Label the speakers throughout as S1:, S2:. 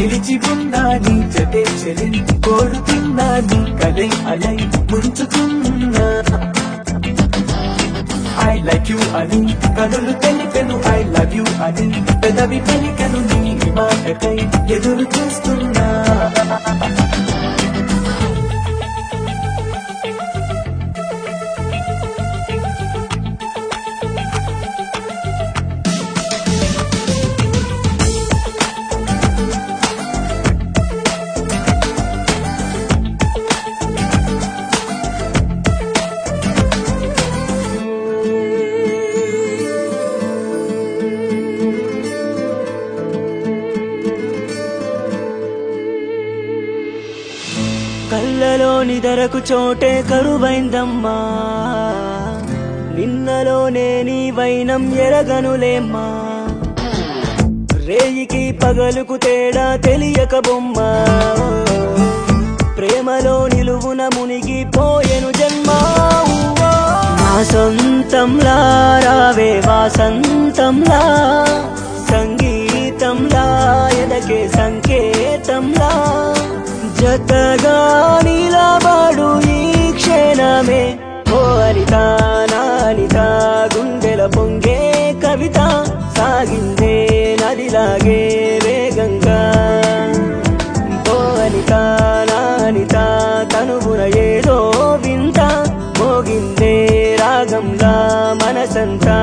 S1: నిలిచి ఉన్నా నీ జతే చెలి కోరుతున్నా నీ కలై అలై ముంచుతున్నా ఐ లైక్ యూ అని కనులు తెలిపెను ఐ లవ్ యూ అని పెదవి పలికను నీ మాటకై ఎదురు చూస్తున్నా
S2: కళ్ళలో నిదరకు చోటే కరువైందమ్మా నిన్నలోనే నీ వైనం ఎరగనులేమ్మా రేయికి పగలుకు తేడా తెలియక బొమ్మ ప్రేమలో నిలువున మునిగి పోయెను జన్మ నా సొంతంలా రావే వాసంతంలా సంగీతంలా ఎదకే సంకేతంలా జతగా నిలబడు ఈ క్షణమే ఓ అనిత నానిత గుండెల పొంగే కవిత సాగిందే నదిలాగే వేగంగా ఓ అనిత నానిత తనువున ఏదో వింత మోగిందే రాగంలా మనసంతా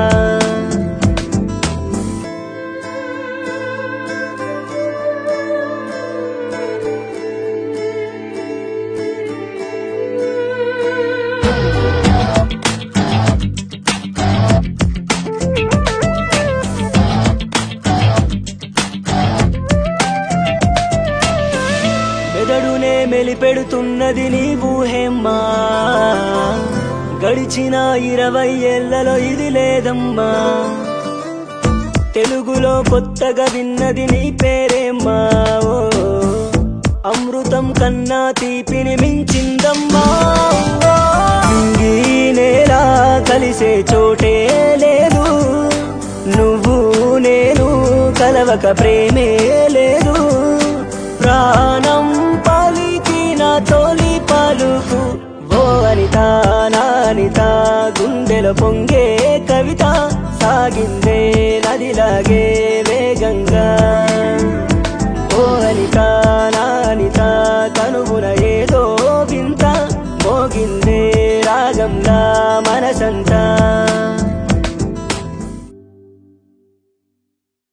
S2: మెదడునే మెలిపెడుతున్నది నీ ఊహేమ్మా గడిచిన ఇరవై ఏళ్లలో ఇది లేదమ్మా తెలుగులో కొత్తగా విన్నది నీ పేరేమ్మా ఓ అమృతం కన్నా తీపిని మించిందమ్మా ఓ, నింగి నేల కలిసే చోటే లేదు నువ్వు నేను కలవక ప్రేమే లేదు ప్రాణం పలికిన తొలి పలుకు ఓ అనిత నానిత గుండెల పొంగే కవిత సాగిందే నదిలాగే వేగంగా ఓ అనిత నానిత కనువున ఏదో వింత మోగిందే రాగంలా మనసంతా